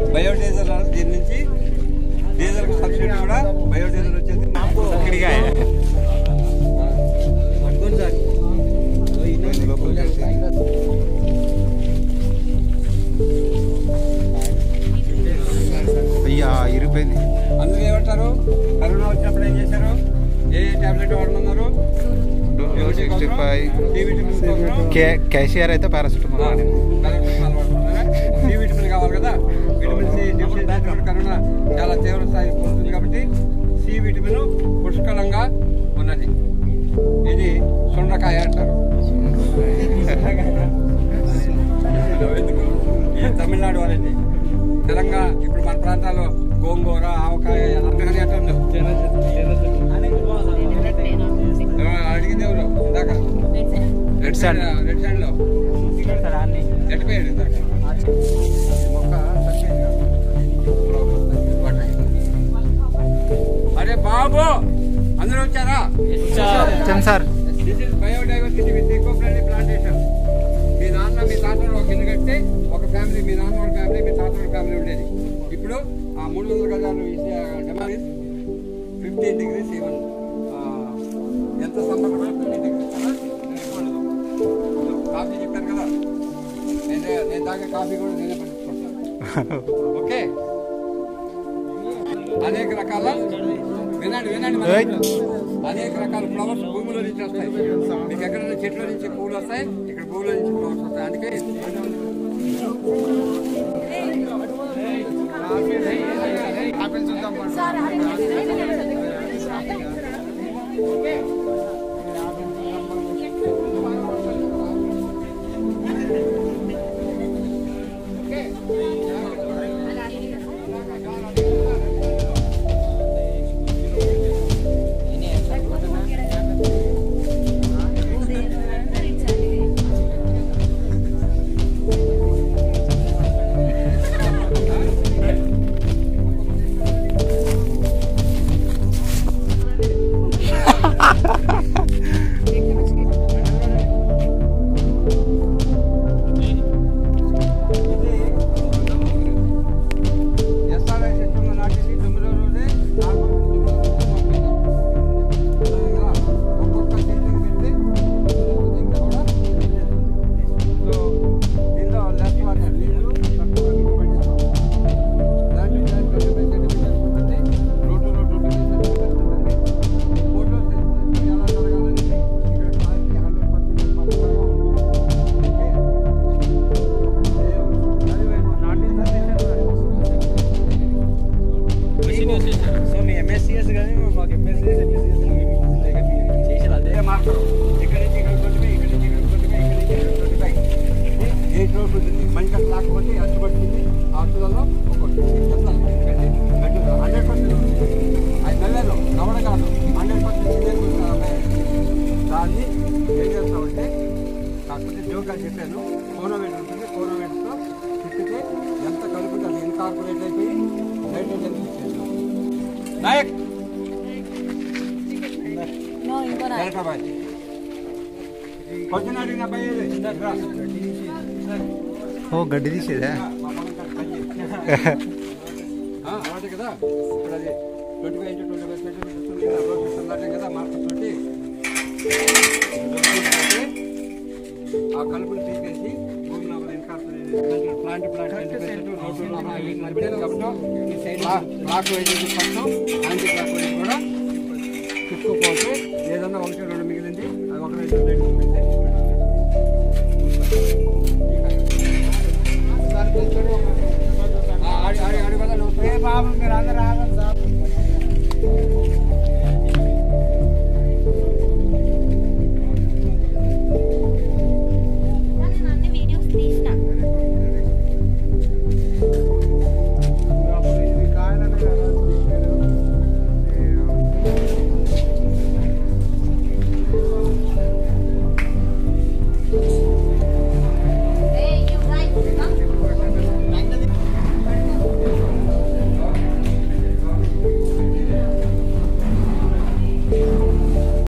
Biodiesel అన్నది దీని నుంచి డీజిల్ సబ్సిడీ కూడా బయోడీజిల్ వచ్చేది ఇక్కడిగా అయ్యా ఇరిపోయింది అందులో ఏమంటారు కరోనా వచ్చినప్పుడు ఏం చేశారు ఏ టాబ్లెట్ వాడమన్నారు సిక్స్టీ ఫైవ్ డి విటమిన్ కోసం కే కేసీఆర్ అయితే పారాసిటమాల్ వాడింది పారాసిటమాల్ వాడుతున్నారా? డి విటమిన్ కావాలి కదా విటమిన్ సి డెఫిషియన్సీ ఉన్నప్పుడు కరోనా చాలా తీవ్ర స్థాయి పొందుతుంది కాబట్టి సి విటమిన్ పుష్కలంగా ఉన్నది ఇది సొండకాయ అంటారు ఎందుకు ఇది తమిళనాడు వాళ్ళండి తెలంగాణ ఇప్పుడు మన ప్రాంతాల్లో గోంగూర ఆవకాయ అలాంటివన్నీ అంటారు అడిగింది ఎవరు ఇందాక రెడ్ సైడ్ రెడ్ సైడ్ లో రెడ్ పేరు ఇందాక ఈ మొక్క చనిపోయింది కదా. వాటర్. అరే బాబు అందరూ వచ్చారా వచ్చాను sir this is biodiversity with eco friendly plantation మీ నాన్న మీ తాతలు ఒక ఇల్లు కడితే ఒక ఫ్యామిలీ మీ నాన్న ఒక ఫ్యామిలీ మీ తాత ఒక ఫ్యామిలీ ఉండేది ఇప్పుడు ఆ మూడు వందల గజాలు డెమాలిస్ ఫిఫ్టీన్ డిగ్రీస్ ఈవెన్ ఎంత సమ్మర్ కూడా ఫిఫ్టీన్ డిగ్రీస్ కదా ఇదిగో, కాఫీ చెప్పాను కదా నేనే నేను తాగే కాఫీ కూడా నేనే పండించుకుంటాను ఓకే అనేక రకాల వినండి వినండి మన ఏయ్. అనేక రకాల ఫ్లవర్స్ భూమిలో నుంచి వస్తాయి మీకు ఎక్కడైనా చెట్ల నుంచి పువ్వులు వస్తాయి ఇక్కడ భూమిలో నుంచి ఫ్లవర్స్ వస్తాయి అందుకే ఎస్ఆర్ఐ సిస్టంలో నాటింది తొమ్మిదో రోజే నాలుగు ఒక్కొక్క సీజన్ పెడితే ఇంకా కూడా సో దీనిలో లెఫ్ట్ వాటర్ నీళ్ళు తక్కువ నీళ్ళు పండిస్తాం దాంట్లో ట్వంటీ ఫైవ్ సెంటీమీటర్స్ ఉంటుంది రోడ్డులో ట్వంటీ ఫైవ్ సెంటీమీటర్స్ ఉంటుంది ఫోటో సెన్సిటివిటీ ఎలా జరగాలనేది ఇక్కడ క్లారిటీ హండ్రెడ్ పర్సెంట్ పక్కగా ఉంటుంది సో మీ ఎంఎస్సిఎస్ కానీ మాకు ఎంఎస్సిఎస్ ఎంఎస్సిఎస్ చేసేది అదే అదే మార్కరు ఇక్కడ నుంచి ఇక్కడ ట్వంటీ ఫైవ్ ఇక్కడ నుంచి ఇక్కడ ట్వంటీ ఫైవ్ ఇక్కడ నుంచి ఇక్కడ ట్వంటీ ఫైవ్ ఎయిట్ రోడ్స్ ఉంటుంది మంచి అసలు లేకపోతే అచ్చు పడుతుంది ఆ అచ్చులలో ఒక్కొక్కటి చెప్తాను హండ్రెడ్ పర్సెంట్ అది నెలలో నవడ కాదు హండ్రెడ్ పర్సెంట్ దాన్ని ఏం చేస్తామంటే కాకపోతే జోగా చెప్పాను కోనోవేట్ ఉంటుంది కోనోవేట్తో తిప్పితే ఎంత కలుపుతుంది అది ఇన్కార్పొరేట్ అయిపోయి నైట్రోజన్ ఇచ్చేస్తాం నాయక్ హైదరాబాద్ కొంచెం అడిగిన అబ్బాయి ఏది? రా. ఓ గడ్డి తీసేదా మా పొలం కాడ పని చేయి. ఆ, అలాంటి కదా ఇప్పుడు అది twenty five into twenty five centimetres ఉంది కదా రోడ్ సిస్టమ్ దాటే కదా మార్కెట్ తోటి ఆ కలుపులు తీసేసి భూమి లోపల ఇన్కార్పొరేట్ ప్లాంట్ ప్లాంట్ కాబట్టి ఈ సైడ్ బ్లాక్ వేసేసి ఫస్ట్